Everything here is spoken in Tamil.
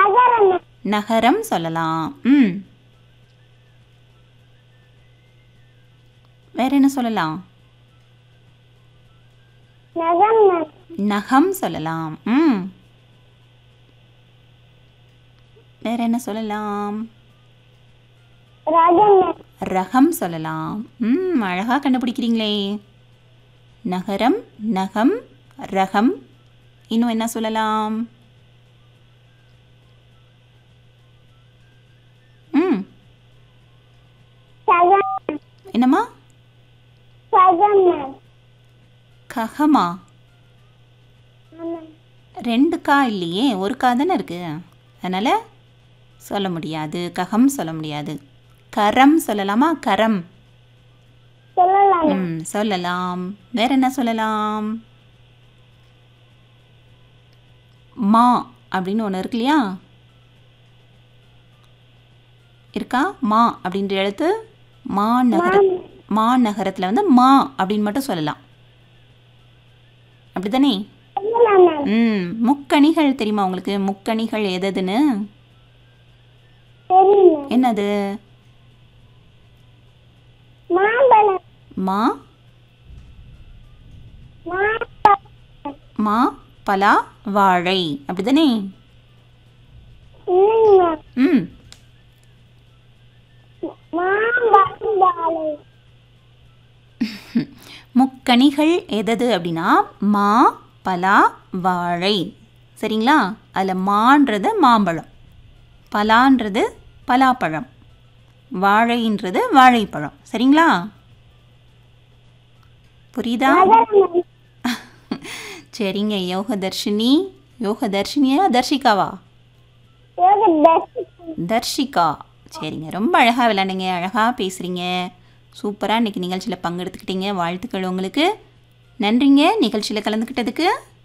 நகரம் நகரம் சொல்லலாம் ம் வேற என்ன சொல்லலாம் நகம் நகம் சொல்லலாம் ம் வேற என்ன சொல்லலாம் ரகம் ரகம் சொல்லலாம் ம் அழகா கண்டுபிடிக்கிறீங்களே நகரம் நகம் ரகம் இன்னும் என்ன சொல்லலாம் ம் சகம் என்னம்மா சகம் ககமா ரெண்டு கா இல்லையே ஒரு கா தானே இருக்கு அதனால் சொல்ல முடியாது ககம் சொல்ல முடியாது கரம் சொல்லலாமா கரம் சொல்லலாம் ம் சொல்லலாம் வேற என்ன சொல்லலாம் மா அப்படின்னு ஒன்று இருக்கு இல்லையா இருக்கா மா அப்படின்ற எழுத்து மா நகர மா நகரத்தில் வந்து மா அப்படின்னு மட்டும் சொல்லலாம் அப்படிதானே சொல்லலாம் மேம் ம் முக்கணிகள் தெரியுமா உங்களுக்கு முக்கணிகள் எததுன்னு தெரியும் என்னது மாம்பழம் மா மாம்பழம் மா பலா வாழை அப்படிதானே இல்லைங்க மேம் ம் மாம்பழம் முக்கணிகள் எதது அப்படின்னா மா பலா வாழை சரிங்களா அதில் மான்றது மாம்பழம் பலான்றது பலாப்பழம் வாழைன்றது வாழைப்பழம் சரிங்களா புரியுதா சரிங்க யோக தர்ஷினி யோக தர்ஷினியா தர்ஷிகாவா தர்ஷிகா சரிங்க ரொம்ப அழகாக விளையாடுங்க அழகாக பேசுகிறீங்க சூப்பராக இன்றைக்கி நிகழ்ச்சியில் பங்கெடுத்துக்கிட்டீங்க வாழ்த்துக்கள் உங்களுக்கு நன்றிங்க நிகழ்ச்சியில் கலந்துக்கிட்டதுக்கு